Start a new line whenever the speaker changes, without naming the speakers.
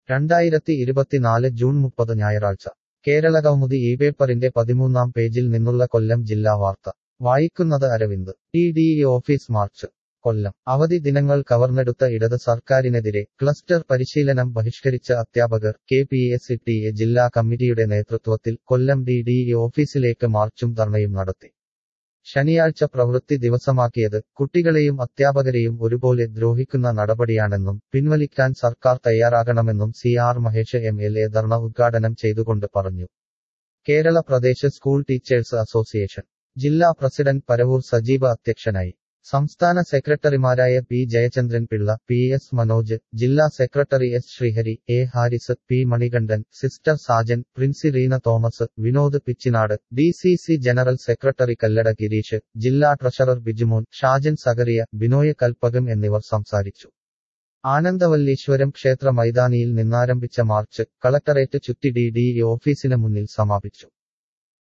രണ്ടായിരത്തി ഇരുപത്തിനാല് ജൂൺ മുപ്പത് ഞായറാഴ്ച കേരളകൗമുദി ഈ പേപ്പറിന്റെ പതിമൂന്നാം പേജിൽ നിന്നുള്ള കൊല്ലം ജില്ലാ വാർത്ത വായിക്കുന്നത് Aravind T D E office march Kollam അവധി ദിനങ്ങൾ കവർന്നെടുത്ത ഇടത് സർക്കാരിനെതിരെ ക്ലസ്റ്റർ പരിശീലനം ബഹിഷ്കരിച്ച അധ്യാപകർ K P S T A ജില്ലാ കമ്മിറ്റിയുടെ നേതൃത്വത്തിൽ കൊല്ലം ഡി ഡി ഇ ഓഫീസിലേക്ക് മാർച്ചും ധർണയും നടത്തി ശനിയാഴ്ച പ്രവൃത്തി ദിവസമാക്കിയത് കുട്ടികളെയും അധ്യാപകരെയും ഒരുപോലെ ദ്രോഹിക്കുന്ന നടപടിയാണെന്നും പിൻവലിക്കാൻ സർക്കാർ തയ്യാറാകണമെന്നും C R Mahesh M L A dharna ഉദ്ഘാടനം ചെയ്തുകൊണ്ട് പറഞ്ഞു Kerala Pradesh school teachers association ജില്ലാ പ്രസിഡന്റ് പരവൂർ സജീവ അധ്യക്ഷനായി സംസ്ഥാന സെക്രട്ടറിമാരായ P Jayachandran Pillai P S Manoj ജില്ലാ secretary S Sreehari A Haris P Manikandan sister Sajan Princy Reena Thomas Vinod Pichinad D C C general secretary Kallada Gireesh ജില്ലാ ട്രഷറർ ബിജുമോൻ ഷാജൻ സഗറിയ ബിനോയ് കൽപ്പകം എന്നിവർ സംസാരിച്ചു ആനന്ദവല്ലീശ്വരം ക്ഷേത്ര മൈതാനിയിൽ നിന്നാരംഭിച്ച മാർച്ച് കളക്ടറേറ്റ് ചുറ്റി ഡി ഡി ഓഫീസിന് മുന്നിൽ സമാപിച്ചു